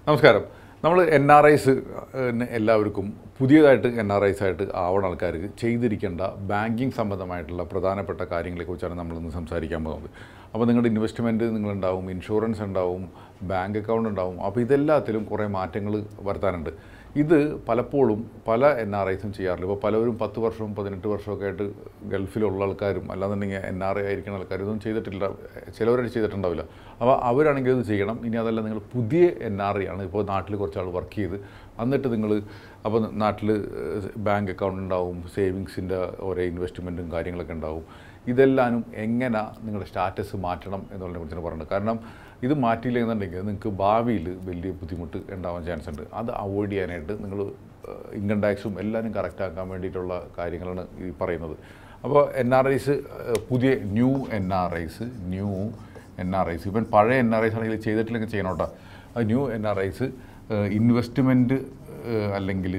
നമസ്കാരം നമ്മൾ N R ice എല്ലാവർക്കും പുതിയതായിട്ട് എൻ ആർ ഐസ് ആയിട്ട് ആവണ ആൾക്കാർക്ക് ചെയ്തിരിക്കേണ്ട ബാങ്കിങ് സംബന്ധമായിട്ടുള്ള പ്രധാനപ്പെട്ട കാര്യങ്ങളെക്കുറിച്ചാണ് നമ്മളിന്ന് സംസാരിക്കാൻ പോകുന്നത് അപ്പോൾ നിങ്ങളുടെ ഇൻവെസ്റ്റ്മെൻറ്റ് നിങ്ങളുണ്ടാവും ഇൻഷുറൻസ് ഉണ്ടാവും ബാങ്ക് അക്കൗണ്ട് ഉണ്ടാവും അപ്പോൾ ഇതെല്ലാത്തിലും കുറേ മാറ്റങ്ങൾ വരുത്താനുണ്ട് ഇത് പലപ്പോഴും പല എൻ ആർ ഐസും ചെയ്യാറില്ല ഇപ്പോൾ പലവരും പത്ത് വർഷവും പതിനെട്ട് വർഷമൊക്കെ ആയിട്ട് ഗൾഫിലുള്ള ആൾക്കാരും അല്ലാന്നുണ്ടെങ്കിൽ എൻ ആർ ഐ ആയിരിക്കുന്ന ആൾക്കാരും ഇതൊന്നും ചെയ്തിട്ടില്ല ചിലവരായിട്ട് ചെയ്തിട്ടുണ്ടാവില്ല അപ്പോൾ അവരാണെങ്കിൽ ഇത് ചെയ്യണം ഇനി അതല്ല നിങ്ങൾ പുതിയ എൻ ആർ ഐ ആണ് ഇപ്പോൾ നാട്ടിൽ കുറച്ച് ആൾ വർക്ക് ചെയ്ത് എന്നിട്ട് നിങ്ങൾ അപ്പോൾ നാട്ടിൽ ബാങ്ക് അക്കൗണ്ട് ഉണ്ടാവും സേവിങ്സിൻ്റെ ഓരോ ഇൻവെസ്റ്റ്മെൻറ്റും കാര്യങ്ങളൊക്കെ ഉണ്ടാവും ഇതെല്ലാനും എങ്ങനെ നിങ്ങളുടെ സ്റ്റാറ്റസ് മാറ്റണം എന്നുള്ളതിനെ കുറിച്ചാണ് പറയുന്നത് കാരണം ഇത് മാറ്റിയില്ലെന്നുണ്ടെങ്കിൽ നിങ്ങൾക്ക് ഭാവിയിൽ വലിയ ബുദ്ധിമുട്ട് ഉണ്ടാവാൻ ചാൻസ് ഉണ്ട് അത് അവോയ്ഡ് ചെയ്യാനായിട്ട് നിങ്ങൾ ഇൻകം ടാക്സും എല്ലാവരും കറക്റ്റ് ആക്കാൻ വേണ്ടിയിട്ടുള്ള കാര്യങ്ങളാണ് ഈ പറയുന്നത് അപ്പോൾ എൻ ആർ ഐസ് പുതിയ new N R Is new N R Is even പഴയ എൻ ആർ ഐസ് ആണെങ്കിൽ ചെയ്തിട്ടില്ലെങ്കിൽ ചെയ്യണോട്ടാ അത് new N R Is investment അല്ലെങ്കിൽ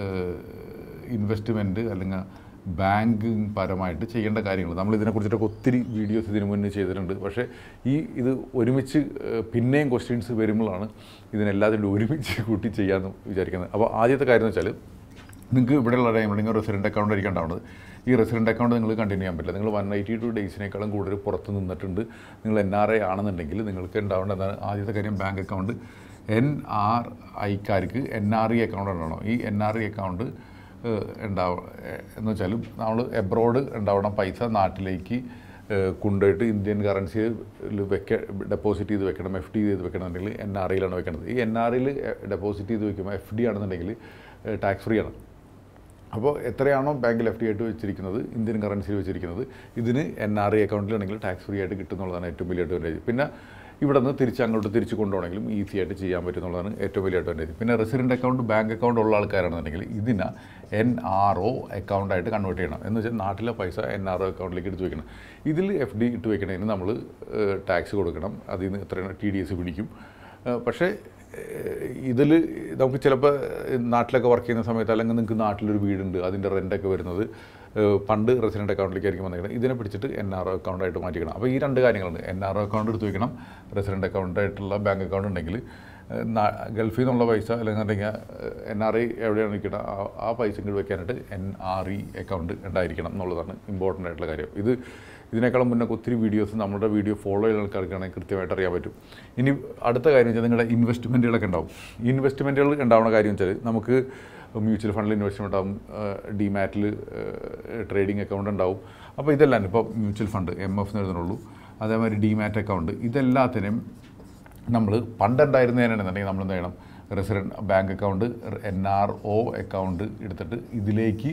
ഇൻവെസ്റ്റ്മെൻറ്റ് അല്ലെങ്കിൽ ബാങ്കിങ് പരമായിട്ട് ചെയ്യേണ്ട കാര്യങ്ങൾ നമ്മൾ ഇതിനെക്കുറിച്ചിട്ടൊക്കെ ഒത്തിരി വീഡിയോസ് ഇതിനു മുന്നേ ചെയ്തിട്ടുണ്ട് പക്ഷേ ഈ ഇത് ഒരുമിച്ച് ഏഹ്, പിന്നെയും ക്വസ്റ്റ്യൻസ് വരുമ്പോഴാണ് ഇതിനെല്ലാത്തിനും ഒരുമിച്ച് കൂട്ടി ചെയ്യാമെന്ന് വിചാരിക്കുന്നത് അപ്പോൾ ആദ്യത്തെ കാര്യം എന്ന് വെച്ചാൽ നിങ്ങൾക്ക് ഇവിടെയുള്ള ടൈം നിങ്ങൾ റെസിഡൻറ്റ് അക്കൗണ്ട് ആയിരിക്കും ഉണ്ടാവുന്നത് ഈ റെസിഡൻറ്റ് അക്കൗണ്ട് നിങ്ങൾ കണ്ടിന്യൂ ചെയ്യാൻ പറ്റില്ല നിങ്ങൾ വൺ എയ്റ്റി ടു ഡേയ്സിനേക്കാളും കൂടുതൽ പുറത്ത് നിന്നിട്ടുണ്ട് നിങ്ങൾ എൻ ആർ ഐ ആണെന്നുണ്ടെങ്കിൽ നിങ്ങൾക്ക് ഉണ്ടാവേണ്ട എന്താണ് ആദ്യത്തെ കാര്യം ബാങ്ക് അക്കൗണ്ട് എൻ ആർ ഐക്കാർക്ക് എൻ ആർ ഇ അക്കൗണ്ട് ഉണ്ടാവണം ഈ എൻ ആർ ഇ അക്കൗണ്ട് ഉണ്ടാവും എന്ന് വെച്ചാൽ നമ്മൾ എബ്രോഡ് ഉണ്ടാവണം പൈസ നാട്ടിലേക്ക് ഏഹ് കൊണ്ടുപോയിട്ട് ഇന്ത്യൻ കറൻസിയിൽ വെക്ക ഡെപ്പോസിറ്റ് ചെയ്ത് വെക്കണം എഫ് ഡി ചെയ്ത് വെക്കണമെന്നുണ്ടെങ്കിൽ എൻ ആർ ഐയിലാണ് വെക്കേണ്ടത് ഈ എൻ ആർ ഐയിൽ ഡെപ്പോസിറ്റ് ചെയ്ത് വെക്കുമ്പോൾ എഫ് ഡി ആണെന്നുണ്ടെങ്കിൽ ടാക്സ് ഫ്രീ ആണ് അപ്പോൾ എത്രയാണോ ബാങ്കിൽ എഫ് ഡി ആയിട്ട് വെച്ചിരിക്കുന്നത് ഇന്ത്യൻ കറൻസിയിൽ വെച്ചിരിക്കുന്നത് ഇതിന് എൻ ആർ ഐ അക്കൗണ്ടിലാണെങ്കിൽ ടാക്സ് ഫ്രീ ആയിട്ട് കിട്ടും എന്നുള്ളതാണ് ഏറ്റവും വലിയ അഡ്വാൻറ്റേജ് പിന്നെ ഇവിടെ നിന്ന് തിരിച്ച് അങ്ങോട്ട് തിരിച്ച് കൊണ്ടുപോകണമെങ്കിലും ഈസി ആയിട്ട് ചെയ്യാൻ പറ്റും എന്നുള്ളതാണ് ഏറ്റവും വലിയ അഡ്വാൻറ്റേജ് പിന്നെ റെസിഡൻറ്റ് അക്കൗണ്ട് ബാങ്ക് അക്കൗണ്ട് ഉള്ള ആൾക്കാരാണെന്നുണ്ടെങ്കിൽ ഇതിനെ എൻ ആർ ഒ അക്കൗണ്ടായിട്ട് കൺവേർട്ട് ചെയ്യണം എന്ന് വെച്ചാൽ നാട്ടിലെ പൈസ എൻ ആർ ഒ അക്കൗണ്ടിലേക്ക് എടുത്ത് വെക്കണം ഇതിൽ എഫ് ഡി ഇട്ട് വെക്കണതിന് നമ്മൾ ടാക്സ് കൊടുക്കണം അതിൽ നിന്ന് എത്രയാണ് ടി ഡി എസ് പിടിക്കും ഏഹ് പക്ഷേ ഇതിൽ നമുക്ക് ചിലപ്പോൾ നാട്ടിലൊക്കെ വർക്ക് ചെയ്യുന്ന സമയത്ത് അല്ലെങ്കിൽ നിങ്ങൾക്ക് നാട്ടിലൊരു വീടുണ്ട് അതിൻ്റെ റെൻ്റൊക്കെ വരുന്നത് ഏഹ് പണ്ട് റെസിഡൻറ്റ് അക്കൗണ്ടിലേക്ക് ആയിരിക്കും വന്നിരിക്കുന്നത് ഇതിനെ പിടിച്ചിട്ട് എൻ ആർ ഒ അക്കൗണ്ടായിട്ട് മാറ്റിക്കണം അപ്പോൾ ഈ രണ്ട് കാര്യങ്ങളുണ്ട് എൻ ആർ ഒ അക്കൗണ്ട് എടുത്ത് വയ്ക്കണം റെസിഡൻറ്റ് അക്കൗണ്ടായിട്ടുള്ള ബാങ്ക് അക്കൗണ്ട് ഉണ്ടെങ്കിൽ ഏഹ് നാ- ഗൾഫിൽ നിന്നുള്ള പൈസ അല്ലെങ്കിൽ എൻ ആർ ഐ എവിടെയാണ് നിൽക്കുന്നത് ആ- ആ പൈസ ഇങ്ങോട്ട് വെക്കാനായിട്ട് എൻ ആർ ഇ അക്കൗണ്ട് ഉണ്ടായിരിക്കണം എന്നുള്ളതാണ് ഇമ്പോർട്ടൻ്റ് ആയിട്ടുള്ള കാര്യം ഇത് ഇതിനേക്കാളും മുന്നേ ഒത്തിരി വീഡിയോസ് നമ്മുടെ വീഡിയോ ഫോളോ ചെയ്യുന്ന ആൾക്കാർക്കാണെങ്കിൽ കൃത്യമായിട്ട് അറിയാൻ പറ്റും ഇനി അടുത്ത കാര്യം വെച്ചാൽ നിങ്ങളുടെ ഇൻവെസ്റ്റ്മെൻറ്റുകളൊക്കെ ഉണ്ടാവും ഇൻവെസ്റ്റ്മെൻറ്റുകൾ ഉണ്ടാവുന്ന കാര്യം വെച്ചാൽ നമുക്ക് മ്യൂച്വൽ ഫണ്ടിൽ ഇൻവെസ്റ്റ്മെൻറ്റ് ഉണ്ടാവും ഡിമാറ്റിൽ ട്രേഡിംഗ് അക്കൗണ്ട് ഉണ്ടാവും അപ്പോൾ ഇതെല്ലാം ഇപ്പോൾ മ്യൂച്വൽ ഫണ്ട് എം എഫ് എന്ന് എഴുതുന്നുള്ളൂ അതേമാതിരി ഡിമാറ്റ് അക്കൗണ്ട് ഇതെല്ലാത്തിനും നമ്മൾ പണ്ടുണ്ടായിരുന്നതിനാണെന്നുണ്ടെങ്കിൽ നമ്മൾ എന്ത് ചെയ്യണം resident bank account N R O account എടുത്തിട്ട് ഇതിലേക്ക്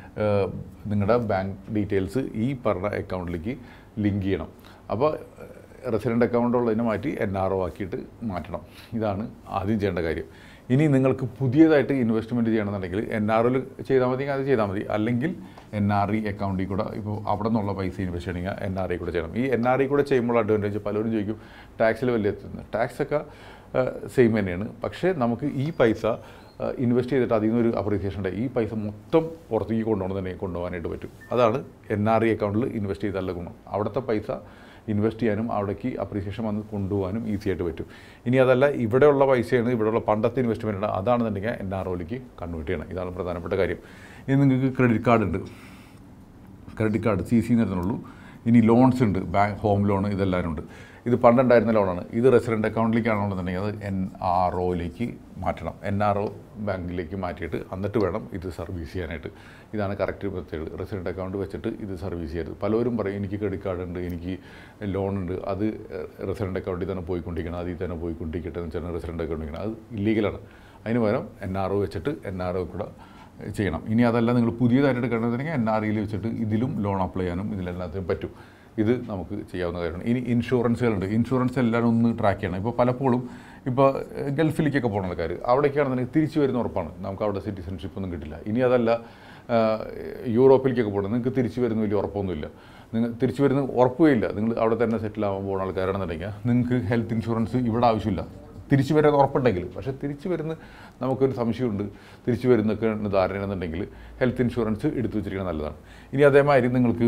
നിങ്ങളുടെ ബാങ്ക് ഡീറ്റെയിൽസ് ഈ പറഞ്ഞ അക്കൗണ്ടിലേക്ക് ലിങ്ക് ചെയ്യണം അപ്പോൾ റെസിഡൻറ്റ് അക്കൗണ്ട് ഉള്ളതിനെ മാറ്റി എൻ ആർ ഒ ആക്കിയിട്ട് മാറ്റണം ഇതാണ് ആദ്യം ചെയ്യേണ്ട കാര്യം ഇനി നിങ്ങൾക്ക് പുതിയതായിട്ട് ഇൻവെസ്റ്റ്മെൻറ്റ് ചെയ്യണമെന്നുണ്ടെങ്കിൽ എൻ ആർ ഒയിൽ ചെയ്താൽ മതി അത് ചെയ്താൽ മതി അല്ലെങ്കിൽ എൻ ആർ ഇ അക്കൗണ്ടിൽ കൂടെ ഇപ്പോൾ അവിടെ നിന്നുള്ള പൈസ ഇൻവെസ്റ്റ് ചെയ്യണമെങ്കിൽ എൻ ആർ ഐ കൂടെ ചെയ്യണം ഈ എൻ ആർ ഐ കൂടെ ചെയ്യുമ്പോൾ അഡ്വാൻറ്റേജ് പലരും ചോദിക്കും ടാക്സിൽ വലിയ എത്തുന്നത് ടാക്സൊക്കെ സെയിം തന്നെയാണ് പക്ഷേ നമുക്ക് ഈ പൈസ ഇൻവെസ്റ്റ് ചെയ്തിട്ട് അതിൽ നിന്നൊരു അപ്രീസിയേഷൻ ഉണ്ട് ഈ പൈസ മൊത്തം പുറത്തേക്ക് കൊണ്ടുപോകണമെന്നുണ്ടെങ്കിൽ കൊണ്ടുപോകാനായിട്ട് പറ്റും അതാണ് എൻ ആർ ഇ അക്കൗണ്ടിൽ ഇൻവെസ്റ്റ് ചെയ്താലുള്ള ഗുണം അവിടുത്തെ പൈസ ഇൻവെസ്റ്റ് ചെയ്യാനും അവിടേക്ക് അപ്രീസിയേഷൻ വന്ന് കൊണ്ടുപോകാനും ഈസി ആയിട്ട് പറ്റും ഇനി അതല്ല ഇവിടെയുള്ള പൈസയാണ് ഇവിടെയുള്ള പണ്ടത്തെ ഇൻവെസ്റ്റ്മെൻ്റ് ഉണ്ട് അതാണെന്നുണ്ടെങ്കിൽ എൻ ആർ ഒയിലേക്ക് കൺവേർട്ട് ചെയ്യണം ഇതാണ് പ്രധാനപ്പെട്ട കാര്യം ഇനി നിങ്ങൾക്ക് ക്രെഡിറ്റ് കാർഡ് ഉണ്ട് ക്രെഡിറ്റ് കാർഡ് സി സി എന്നേ ഇനി ലോൺസ് ഉണ്ട് ബാങ്ക് ഹോം ലോൺ ഇതെല്ലാവരും ഉണ്ട് ഇത് പണ്ടുണ്ടായിരുന്ന ലോണാണ് ഇത് റെസിഡൻറ്റ് അക്കൗണ്ടിലേക്കാണെന്നുണ്ടെങ്കിൽ അത് എൻ ആർ ഒയിലേക്ക് മാറ്റണം എൻ ആർ ഒ ബാങ്കിലേക്ക് മാറ്റിയിട്ട് എന്നിട്ട് വേണം ഇത് സർവീസ് ചെയ്യാനായിട്ട് ഇതാണ് കറക്റ്റ് മെത്തേഡ് റെസിഡൻറ്റ് അക്കൗണ്ട് വെച്ചിട്ട് ഇത് സർവീസ് ചെയ്യരുത് പലരും പറയും എനിക്ക് ക്രെഡിറ്റ് കാർഡ് ഉണ്ട് എനിക്ക് ലോൺ ഉണ്ട് അത് റെസിഡൻറ്റ് അക്കൗണ്ടിൽ തന്നെ പോയിക്കൊണ്ടിരിക്കണം അതിൽ തന്നെ പോയിക്കൊണ്ടിരിക്കട്ടെ എന്ന് വെച്ചാൽ റെസിഡൻറ്റ് അക്കൗണ്ടിൽ അത് ഇല്ലീഗലാണ് അതിന് പകരം എൻ ആർ ഒ വെച്ചിട്ട് എൻ ആർ ഒ കൂടെ ചെയ്യണം ഇനി അതല്ല നിങ്ങൾ പുതിയതായിട്ട് എടുക്കണമെന്നുണ്ടെങ്കിൽ എൻ ആർ ഇയിൽ വെച്ചിട്ട് ഇതിലും ലോൺ അപ്ലൈ ചെയ്യാനും ഇതിലെല്ലാത്തിനും പറ്റും ഇത് നമുക്ക് ചെയ്യാവുന്ന കാര്യമാണ് ഇനി ഇൻഷുറൻസുകളുണ്ട് ഇൻഷുറൻസ് എല്ലാവരും ഒന്ന് ട്രാക്ക് ചെയ്യണം ഇപ്പോൾ പലപ്പോഴും ഇപ്പോൾ ഏഹ്, ഗൾഫിലേക്കൊക്കെ പോകുന്ന ആൾക്കാർ അവിടേക്കാണെന്നുണ്ടെങ്കിൽ തിരിച്ചു വരുന്ന ഉറപ്പാണ് നമുക്ക് അവിടെ സിറ്റിസൺഷിപ്പ് ഒന്നും കിട്ടില്ല ഇനി അതല്ല ആഹ്, യൂറോപ്പിലേക്കൊക്കെ പോകണം നിങ്ങൾക്ക് തിരിച്ചു വരുന്ന വലിയ ഉറപ്പൊന്നുമില്ല നിങ്ങൾ തിരിച്ചു വരുന്ന ഉറപ്പുമില്ല നിങ്ങൾ അവിടെ തന്നെ സെറ്റിൽ ആവാൻ പോകുന്ന ആൾക്കാരാണെന്നുണ്ടെങ്കിൽ നിങ്ങൾക്ക് ഹെൽത്ത് ഇൻഷുറൻസ് ഇവിടെ ആവശ്യമില്ല തിരിച്ചു വരാൻ ഉറപ്പുണ്ടെങ്കിൽ പക്ഷേ തിരിച്ചു വരുന്ന നമുക്കൊരു സംശയമുണ്ട് തിരിച്ചു വരുന്നൊക്കെ ധാരണയാണെന്നുണ്ടെങ്കിൽ ഹെൽത്ത് ഇൻഷുറൻസ് എടുത്തു വെച്ചിരിക്കുന്നത് നല്ലതാണ് ഇനി അതേമാതിരി നിങ്ങൾക്ക്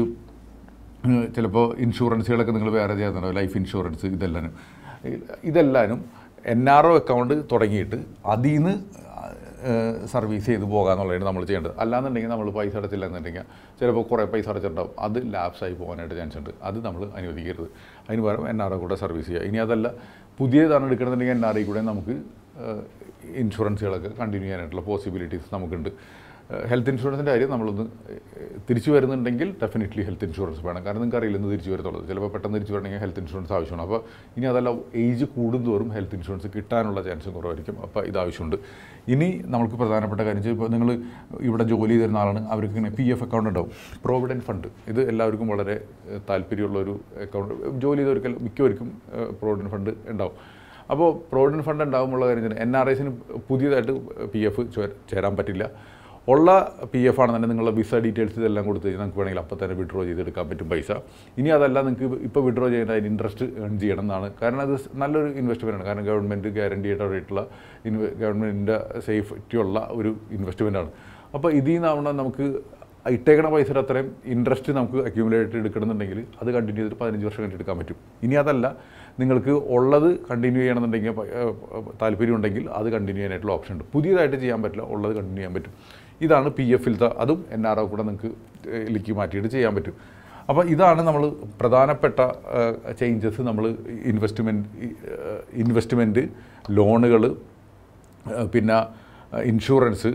ചിലപ്പോൾ ഇൻഷുറൻസുകളൊക്കെ നിങ്ങൾ വേറെ ചെയ്യാറുണ്ടോ ലൈഫ് ഇൻഷുറൻസ് ഇതെല്ലാനും ഇതെല്ലാനും എൻ ആർ ഒ അക്കൗണ്ട് തുടങ്ങിയിട്ട് അതിൽ നിന്ന് സർവീസ് ചെയ്ത് പോകാന്നുള്ളതാണ് നമ്മൾ ചെയ്യേണ്ടത് അല്ലാന്നുണ്ടെങ്കിൽ നമ്മൾ പൈസ അടച്ചില്ല എന്നുണ്ടെങ്കിൽ ചിലപ്പോൾ കുറേ പൈസ അടച്ചിട്ടുണ്ടാവും അത് ലാപ്സായി പോകാനായിട്ട് ചാൻസ് ഉണ്ട് അത് നമ്മൾ അനുവദിക്കരുത് അതിന് പകരം എൻ ആർ ഒ കൂടെ സർവീസ് ചെയ്യുക ഇനി അതല്ല പുതിയതാണ് എടുക്കണമെന്നുണ്ടെങ്കിൽ എൻ ആർ ഐ കൂടെ നമുക്ക് ഇൻഷുറൻസുകളൊക്കെ കണ്ടിന്യൂ ചെയ്യാനായിട്ടുള്ള പോസിബിലിറ്റീസ് നമുക്കുണ്ട് ഹെൽത്ത് ഇൻഷുറൻസിൻ്റെ കാര്യം നമ്മളൊന്ന് ഏഹ്, തിരിച്ചു വരുന്നുണ്ടെങ്കിൽ ഡെഫിനറ്റ്ലി ഹെൽത്ത് ഇൻഷുറൻസ് വേണം കാരണം നിങ്ങൾക്ക് അറിയില്ല ഇന്ന് തിരിച്ചു വരത്തുള്ളത് ചിലപ്പോൾ പെട്ടെന്ന് തിരിച്ചു വരണമെങ്കിൽ ഹെൽത്ത് ഇൻഷുറൻസ് ആവശ്യമാണ് അപ്പോൾ ഇനി അതല്ല ഏജ് കൂടുന്തോറും ഹെൽത്ത് ഇൻഷുറൻസ് കിട്ടാനുള്ള ചാൻസും കുറവായിരിക്കും അപ്പോൾ ഇത് ആവശ്യമുണ്ട് ഇനി നമുക്ക് പ്രധാനപ്പെട്ട കാര്യം വെച്ചാൽ ഇപ്പോൾ നിങ്ങൾ ഇവിടെ ജോലി ചെയ്തിരുന്ന ആളാണ് അവർക്ക് ഇങ്ങനെ പി എഫ് അക്കൗണ്ട് ഉണ്ടാവും പ്രോവിഡൻറ്റ് ഫണ്ട് ഇത് എല്ലാവർക്കും വളരെ ഏഹ്, താല്പര്യമുള്ള ഒരു അക്കൗണ്ട് ജോലി ചെയ്തവർക്കെല്ലാം മിക്കവർക്കും പ്രോവിഡൻറ്റ് ഫണ്ട് ഉണ്ടാവും അപ്പോൾ പ്രോവിഡൻറ്റ് ഫണ്ട് ഉണ്ടാകുമ്പോൾ കാര്യം വെച്ചാൽ എൻ ആർ ഐസിന് പുതിയതായിട്ട് പി എഫ് ചേരാൻ പറ്റില്ല ഉള്ള പി എഫ് ആണെന്നുണ്ടെങ്കിൽ നിങ്ങളുടെ വിസ ഡീറ്റെയിൽസ് ഇതെല്ലാം കൊടുത്ത് കഴിഞ്ഞാൽ നമുക്ക് വേണമെങ്കിൽ അപ്പം തന്നെ വിഡ്രോ ചെയ്തെടുക്കാൻ പറ്റും പൈസ ഇനി അതല്ല നിങ്ങൾക്ക് ഇപ്പോൾ വിഡ്രോ ചെയ്യേണ്ട അതിന് ഇൻട്രസ്റ്റ് ഏൺ ചെയ്യണം എന്നാണ് കാരണം അത് നല്ലൊരു ഇൻവെസ്റ്റ്മെൻ്റ് ആണ് കാരണം ഗവൺമെൻറ് ഗ്യാരണ്ടി ആയിട്ടുള്ള ഇൻവെ ഗവൺമെൻറ്റിൻ്റെ സേഫ്റ്റി ഉള്ള ഒരു ഇൻവെസ്റ്റ്മെൻ്റ് ആണ് അപ്പോൾ ഇതിൽ നിന്നാവണം നമുക്ക് ഇട്ടേക്കണ പൈസയുടെ അത്രയും ഇൻട്രസ്റ്റ് നമുക്ക് അക്യൂമുലേറ്റ് എടുക്കണമെന്നുണ്ടെങ്കിൽ അത് കണ്ടിന്യൂ ചെയ്തിട്ട് പതിനഞ്ച് വർഷം കഴിഞ്ഞിട്ട് എടുക്കാൻ പറ്റും ഇനി അതല്ല നിങ്ങൾക്ക് ഉള്ളത് കണ്ടിന്യൂ ചെയ്യണമെന്നുണ്ടെങ്കിൽ പ- ഏഹ് താല്പര്യം ഉണ്ടെങ്കിൽ അത് കണ്ടിന്യൂ ചെയ്യാനായിട്ടുള്ള ഓപ്ഷൻ ഉണ്ട് പുതിയതായിട്ട് ചെയ്യാൻ പറ്റില്ല ഉള്ളത് കണ്ടിന്യൂ ചെയ്യാൻ പറ്റും ഇതാണ് പി എഫിലത്തെ അതും എൻ ആർ ഒ കൂടെ നിങ്ങൾക്ക് ലിക്ക് മാറ്റിയിട്ട് ചെയ്യാൻ പറ്റും അപ്പോൾ ഇതാണ് നമ്മൾ പ്രധാനപ്പെട്ട ചേഞ്ചസ് നമ്മൾ ഇൻവെസ്റ്റ്മെൻറ്റ് ഇൻവെസ്റ്റ്മെൻറ്റ് ലോണുകൾ പിന്നെ ഇൻഷുറൻസ്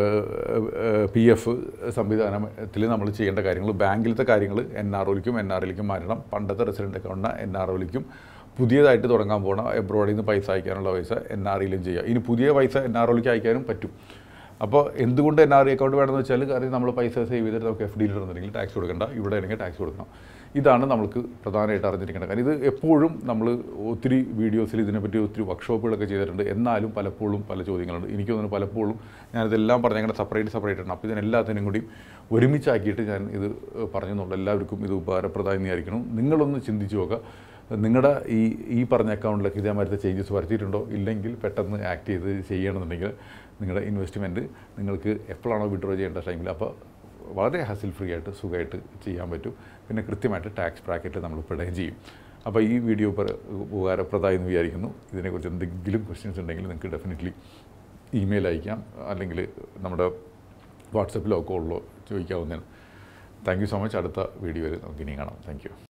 പി എഫ് സംവിധാനത്തിൽ നമ്മൾ ചെയ്യേണ്ട കാര്യങ്ങൾ ബാങ്കിലത്തെ കാര്യങ്ങൾ എൻ ആർ ഒയിലേക്കും എൻ ആർ ഐയിലേക്കും മാറ്റണം പണ്ടത്തെ റെസിഡൻ്റ് അക്കൗണ്ടിന് എൻ ആർ ഒയിലേക്കും പുതിയതായിട്ട് തുടങ്ങാൻ പോകണം എബ്രോഡിൽ നിന്ന് പൈസ അയക്കാനുള്ള പൈസ എൻ ആർ ഐയിലും ചെയ്യുക ഇനി പുതിയ പൈസ എൻ ആർ ഒയിലേക്ക് അയക്കാനും പറ്റും അപ്പോൾ എന്തുകൊണ്ട് എൻ ആർ ഐ അക്കൗണ്ട് വേണമെന്ന് വെച്ചാൽ കാര്യം നമ്മൾ പൈസ സേവ് ചെയ്തിട്ട് നമുക്ക് എഫ് ഡിയിൽ ഇടുന്നുണ്ടെങ്കിൽ ടാക്സ് കൊടുക്കണ്ട ഇവിടെ ആണെങ്കിൽ ടാക്സ് കൊടുക്കണം ഇതാണ് നമുക്ക് പ്രധാനമായിട്ട് അറിഞ്ഞിരിക്കേണ്ട കാര്യം ഇത് എപ്പോഴും നമ്മൾ ഒത്തിരി വീഡിയോസിൽ ഇതിനെപ്പറ്റി ഒത്തിരി വർക്ക്ഷോപ്പുകളൊക്കെ ചെയ്തിട്ടുണ്ട് എന്നാലും പലപ്പോഴും പല ചോദ്യങ്ങളുണ്ട് എനിക്ക് തോന്നുന്നു പലപ്പോഴും ഞാനിതെല്ലാം പറഞ്ഞങ്ങനെ സെപ്പറേറ്റ് സെപ്പറേറ്റ് ആണ് അപ്പോൾ ഇതിനെല്ലാത്തിനും കൂടി ഒരുമിച്ചാക്കിയിട്ട് ഞാൻ ഇത് പറഞ്ഞു എന്നുള്ളൂ എല്ലാവർക്കും ഇത് ഉപകാരപ്രദമായി വിചാരിക്കണം നിങ്ങളൊന്ന് ചിന്തിച്ച് നോക്കുക നിങ്ങളുടെ ഈ ഈ പറഞ്ഞ അക്കൗണ്ടിലൊക്കെ ഇതേമാതിരത്തെ ചേഞ്ചസ് വരുത്തിയിട്ടുണ്ടോ ഇല്ലെങ്കിൽ പെട്ടെന്ന് ആക്ട് ചെയ്ത് ചെയ്യണമെന്നുണ്ടെങ്കിൽ നിങ്ങളുടെ ഇൻവെസ്റ്റ്മെൻറ്റ് നിങ്ങൾക്ക് എപ്പോഴാണോ വിഡ്രോ ചെയ്യേണ്ട ടൈമിൽ അപ്പോൾ വളരെ ഹസിൽ ഫ്രീ ആയിട്ട് സുഖമായിട്ട് ചെയ്യാൻ പറ്റും പിന്നെ കൃത്യമായിട്ട് ടാക്സ് ബ്രാക്കറ്റ് നമ്മൾ പെടുകയും ചെയ്യും അപ്പോൾ ഈ വീഡിയോ ഉപ- ഉപകാരപ്രദമായി എന്ന് വിചാരിക്കുന്നു ഇതിനെക്കുറിച്ച് എന്തെങ്കിലും ക്വസ്റ്റ്യൻസ് ഉണ്ടെങ്കിൽ നിങ്ങൾക്ക് ഡെഫിനറ്റ്ലി ഇമെയിൽ അയക്കാം അല്ലെങ്കിൽ നമ്മുടെ വാട്സപ്പിലോ കോളിലോ ചോദിക്കാവുന്നതാണ് താങ്ക് യു സോ മച്ച് അടുത്ത വീഡിയോയിൽ നമുക്ക് ഇനി കാണാം താങ്ക് യു